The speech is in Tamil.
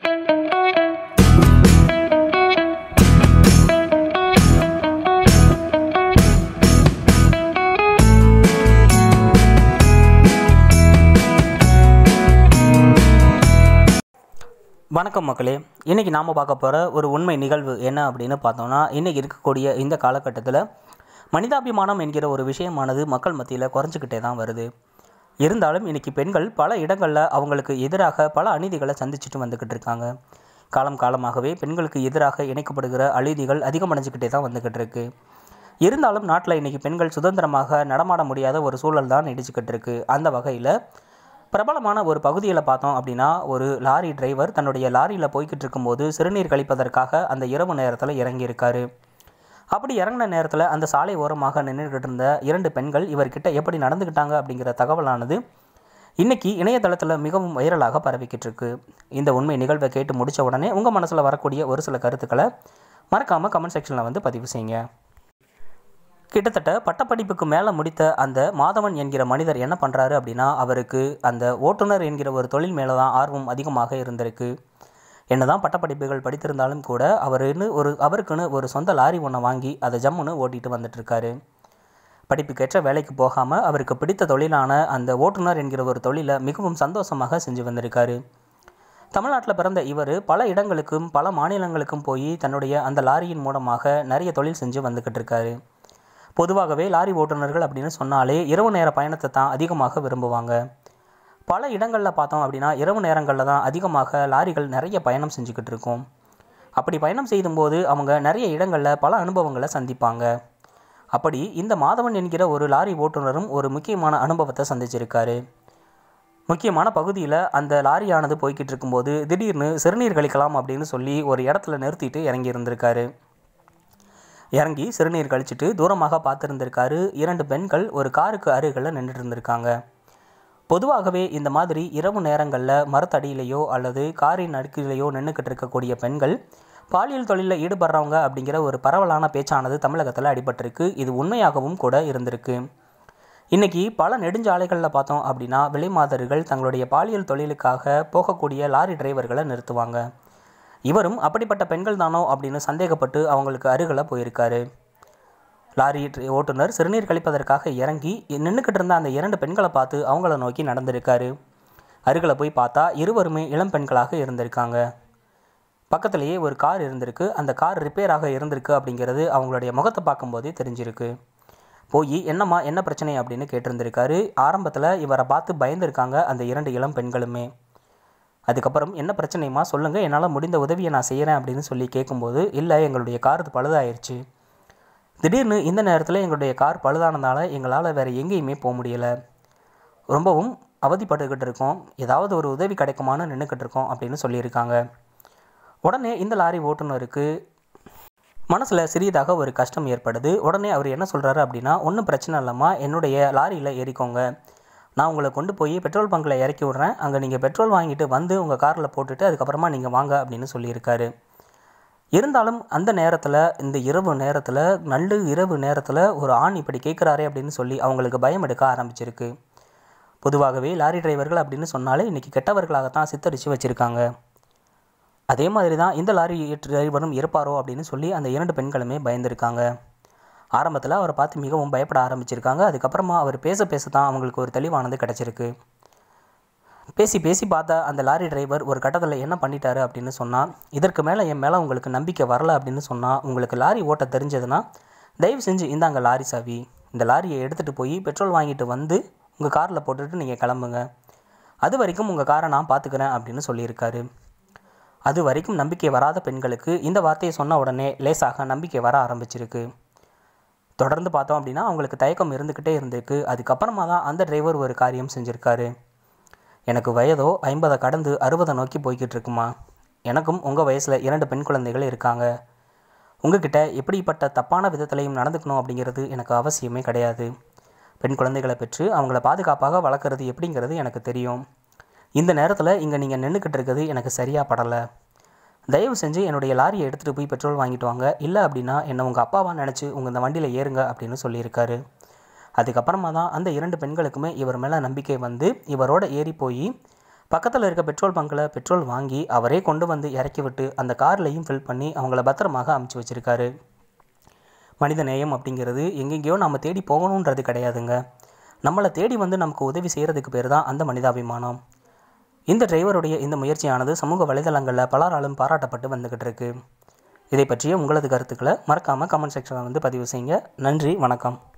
வணக்கம் மக்களே இன்றைக்கி நாம் பார்க்க போகிற ஒரு உண்மை நிகழ்வு என்ன அப்படின்னு பார்த்தோம்னா இன்றைக்கி இருக்கக்கூடிய இந்த காலகட்டத்தில் மனிதாபிமானம் என்கிற ஒரு விஷயமானது மக்கள் மத்தியில் குறைஞ்சிக்கிட்டே தான் வருது இருந்தாலும் இன்றைக்கி பெண்கள் பல இடங்களில் அவங்களுக்கு எதிராக பல அநீதிகளை சந்திச்சுட்டு வந்துக்கிட்டு இருக்காங்க காலம் காலமாகவே பெண்களுக்கு எதிராக இணைக்கப்படுகிற அநீதிகள் அதிகமடைஞ்சிக்கிட்டே தான் வந்துக்கிட்டு இருக்கு இருந்தாலும் நாட்டில் இன்றைக்கி பெண்கள் சுதந்திரமாக நடமாட முடியாத ஒரு சூழல் தான் நீடிச்சுக்கிட்டு இருக்கு அந்த வகையில் பிரபலமான ஒரு பகுதியில் பார்த்தோம் அப்படின்னா ஒரு லாரி டிரைவர் தன்னுடைய லாரியில் போய்கிட்டு இருக்கும்போது சிறுநீர் கழிப்பதற்காக அந்த இரவு நேரத்தில் இறங்கியிருக்காரு அப்படி இறங்கின நேரத்தில் அந்த சாலை ஓரமாக நின்றுக்கிட்டு இருந்த இரண்டு பெண்கள் இவர்கிட்ட எப்படி நடந்துக்கிட்டாங்க அப்படிங்கிற தகவலானது இன்னைக்கு இணையதளத்தில் மிகவும் வைரலாக பரவிக்கிட்டு இருக்கு இந்த உண்மை நிகழ்வை கேட்டு முடித்த உடனே உங்கள் மனசில் வரக்கூடிய ஒரு சில கருத்துக்களை மறக்காமல் கமெண்ட் செக்ஷனில் வந்து பதிவு செய்யுங்க கிட்டத்தட்ட பட்டப்படிப்புக்கு மேலே முடித்த அந்த மாதவன் என்கிற மனிதர் என்ன பண்ணுறாரு அப்படின்னா அவருக்கு அந்த ஓட்டுநர் என்கிற ஒரு தொழில் மேலே தான் ஆர்வம் அதிகமாக இருந்திருக்கு என்னதான் பட்டப்படிப்புகள் படித்திருந்தாலும் கூட அவருன்னு ஒரு அவருக்குன்னு ஒரு சொந்த லாரி ஒன்றை வாங்கி அதை ஜம்முன்னு ஓட்டிட்டு வந்துட்டு இருக்காரு படிப்புக்கேற்ற வேலைக்கு போகாமல் அவருக்கு பிடித்த தொழிலான அந்த ஓட்டுநர் என்கிற ஒரு தொழிலை மிகவும் சந்தோஷமாக செஞ்சு வந்திருக்காரு தமிழ்நாட்டில் பிறந்த இவர் பல இடங்களுக்கும் பல மாநிலங்களுக்கும் போய் தன்னுடைய அந்த லாரியின் மூலமாக நிறைய தொழில் செஞ்சு வந்துக்கிட்டு இருக்காரு பொதுவாகவே லாரி ஓட்டுநர்கள் அப்படின்னு சொன்னாலே இரவு நேர பயணத்தை தான் அதிகமாக விரும்புவாங்க பல இடங்களில் பார்த்தோம் அப்படின்னா இரவு நேரங்களில் தான் அதிகமாக லாரிகள் நிறைய பயணம் செஞ்சுக்கிட்டு இருக்கும் அப்படி பயணம் செய்யும்போது அவங்க நிறைய இடங்களில் பல அனுபவங்களை சந்திப்பாங்க அப்படி இந்த மாதவன் என்கிற ஒரு லாரி ஓட்டுநரும் ஒரு முக்கியமான அனுபவத்தை சந்திச்சிருக்காரு முக்கியமான பகுதியில் அந்த லாரியானது போய்கிட்டு இருக்கும்போது திடீர்னு சிறுநீர் கழிக்கலாம் அப்படின்னு சொல்லி ஒரு இடத்துல நிறுத்திட்டு இறங்கி இருந்திருக்காரு இறங்கி சிறுநீர் கழிச்சிட்டு தூரமாக பார்த்துருந்துருக்காரு இரண்டு பெண்கள் ஒரு காருக்கு அருகில் நின்றுட்டு இருந்திருக்காங்க பொதுவாகவே இந்த மாதிரி இரவு நேரங்களில் மரத்தடியிலையோ அல்லது காரின் அடுக்கிலேயோ நின்றுக்கிட்டு இருக்கக்கூடிய பெண்கள் பாலியல் தொழிலில் ஈடுபடுறவங்க அப்படிங்கிற ஒரு பரவலான பேச்சானது தமிழகத்தில் அடிபட்டிருக்கு இது உண்மையாகவும் கூட இருந்திருக்கு இன்றைக்கி பல நெடுஞ்சாலைகளில் பார்த்தோம் அப்படின்னா விலைமாதர்கள் தங்களுடைய பாலியல் தொழிலுக்காக போகக்கூடிய லாரி டிரைவர்களை நிறுத்துவாங்க இவரும் அப்படிப்பட்ட பெண்கள் தானோ அப்படின்னு சந்தேகப்பட்டு அவங்களுக்கு அருகில் போயிருக்காரு லாரி ஓட்டுநர் சிறுநீர் கழிப்பதற்காக இறங்கி நின்றுக்கிட்டு இருந்த அந்த இரண்டு பெண்களை பார்த்து அவங்கள நோக்கி நடந்திருக்காரு அருகில் போய் பார்த்தா இருவருமே இளம் பெண்களாக இருந்திருக்காங்க பக்கத்துலேயே ஒரு கார் இருந்திருக்கு அந்த கார் ரிப்பேராக இருந்திருக்கு அப்படிங்கிறது அவங்களுடைய முகத்தை பார்க்கும்போதே தெரிஞ்சிருக்கு போய் என்னம்மா என்ன பிரச்சனை அப்படின்னு கேட்டிருந்திருக்காரு ஆரம்பத்தில் இவரை பார்த்து பயந்துருக்காங்க அந்த இரண்டு இளம் பெண்களுமே அதுக்கப்புறம் என்ன பிரச்சனையுமா சொல்லுங்கள் என்னால் முடிந்த உதவியை நான் செய்கிறேன் அப்படின்னு சொல்லி கேட்கும்போது இல்லை எங்களுடைய கார் இது பழுதாயிருச்சு திடீர்னு இந்த நேரத்தில் எங்களுடைய கார் பழுதானதால் எங்களால் வேறு எங்கேயுமே போக முடியலை ரொம்பவும் அவதிப்பட்டுக்கிட்டு இருக்கோம் ஏதாவது ஒரு உதவி கிடைக்குமான்னு நின்றுக்கிட்டு இருக்கோம் அப்படின்னு சொல்லியிருக்காங்க உடனே இந்த லாரி ஓட்டுநருக்கு மனசில் சிறியதாக ஒரு கஷ்டம் ஏற்படுது உடனே அவர் என்ன சொல்கிறாரு அப்படின்னா ஒன்றும் பிரச்சனை இல்லைம்மா என்னுடைய லாரியில் ஏறிக்கோங்க நான் உங்களை கொண்டு போய் பெட்ரோல் பங்கில் இறக்கி விட்றேன் அங்கே நீங்கள் பெட்ரோல் வாங்கிட்டு வந்து உங்கள் காரில் போட்டுட்டு அதுக்கப்புறமா நீங்கள் வாங்க அப்படின்னு சொல்லியிருக்காரு இருந்தாலும் அந்த நேரத்தில் இந்த இரவு நேரத்தில் நள்ளு இரவு நேரத்தில் ஒரு ஆண் இப்படி கேட்குறாரே அப்படின்னு சொல்லி அவங்களுக்கு பயம் எடுக்க ஆரம்பிச்சிருக்கு பொதுவாகவே லாரி டிரைவர்கள் அப்படின்னு சொன்னாலே இன்றைக்கி கெட்டவர்களாகத்தான் சித்தரித்து வச்சுருக்காங்க அதே மாதிரி தான் இந்த லாரி டிரைவரும் இருப்பாரோ அப்படின்னு சொல்லி அந்த இரண்டு பெண்களுமே பயந்துருக்காங்க ஆரம்பத்தில் அவரை பார்த்து மிகவும் பயப்பட ஆரம்பிச்சிருக்காங்க அதுக்கப்புறமா அவர் பேச பேச தான் அவங்களுக்கு ஒரு தெளிவானது கிடச்சிருக்கு பேசி பேசி பார்த்தா அந்த லாரி டிரைவர் ஒரு கட்டத்தில் என்ன பண்ணிட்டாரு அப்படின்னு சொன்னால் இதற்கு மேலே என் மேலே உங்களுக்கு நம்பிக்கை வரல அப்படின்னு சொன்னால் உங்களுக்கு லாரி ஓட்ட தெரிஞ்சதுன்னா தயவு செஞ்சு இந்தாங்க லாரி சாவி இந்த லாரியை எடுத்துகிட்டு போய் பெட்ரோல் வாங்கிட்டு வந்து உங்கள் காரில் போட்டுட்டு நீங்கள் கிளம்புங்க அது வரைக்கும் உங்கள் காரை நான் பார்த்துக்கிறேன் அப்படின்னு சொல்லியிருக்காரு அது வரைக்கும் நம்பிக்கை வராத பெண்களுக்கு இந்த வார்த்தையை சொன்ன உடனே லேசாக நம்பிக்கை வர ஆரம்பிச்சிருக்கு தொடர்ந்து பார்த்தோம் அப்படின்னா அவங்களுக்கு தயக்கம் இருந்துக்கிட்டே இருந்திருக்கு அதுக்கப்புறமா தான் அந்த டிரைவர் ஒரு காரியம் செஞ்சுருக்காரு எனக்கு வயதோ ஐம்பதை கடந்து அறுபதை நோக்கி போய்கிட்டு இருக்குமா எனக்கும் உங்கள் வயசில் இரண்டு பெண் குழந்தைகள் இருக்காங்க உங்ககிட்ட எப்படிப்பட்ட தப்பான விதத்திலையும் நடந்துக்கணும் அப்படிங்கிறது எனக்கு அவசியமே கிடையாது பெண் குழந்தைகளை பெற்று அவங்கள பாதுகாப்பாக வளர்க்குறது எப்படிங்கிறது எனக்கு தெரியும் இந்த நேரத்தில் இங்கே நீங்கள் நின்றுக்கிட்டு இருக்கிறது எனக்கு சரியாக படலை தயவு செஞ்சு என்னுடைய லாரியை எடுத்துகிட்டு போய் பெட்ரோல் வாங்கிட்டு வாங்க இல்லை அப்படின்னா என்னை உங்கள் அப்பாவா நினச்சி உங்கள் இந்த வண்டியில் ஏறுங்க அப்படின்னு சொல்லியிருக்காரு அதுக்கப்புறமா தான் அந்த இரண்டு பெண்களுக்குமே இவர் மேலே நம்பிக்கை வந்து இவரோட ஏறி போய் பக்கத்தில் இருக்க பெட்ரோல் பங்கில் பெட்ரோல் வாங்கி அவரே கொண்டு வந்து இறக்கி விட்டு அந்த கார்லையும் ஃபில் பண்ணி அவங்கள பத்திரமாக அமுச்சு வச்சுருக்காரு மனித நேயம் அப்படிங்கிறது எங்கெங்கேயோ நம்ம தேடி போகணுன்றது கிடையாதுங்க நம்மளை தேடி வந்து நமக்கு உதவி செய்கிறதுக்கு பேர் தான் அந்த மனிதாபிமானம் இந்த டிரைவருடைய இந்த முயற்சியானது சமூக வலைதளங்களில் பலராலும் பாராட்டப்பட்டு வந்துக்கிட்டு இருக்கு இதை பற்றிய உங்களது கருத்துக்களை மறக்காமல் கமெண்ட் செக்ஷனில் வந்து பதிவு செய்யுங்க நன்றி வணக்கம்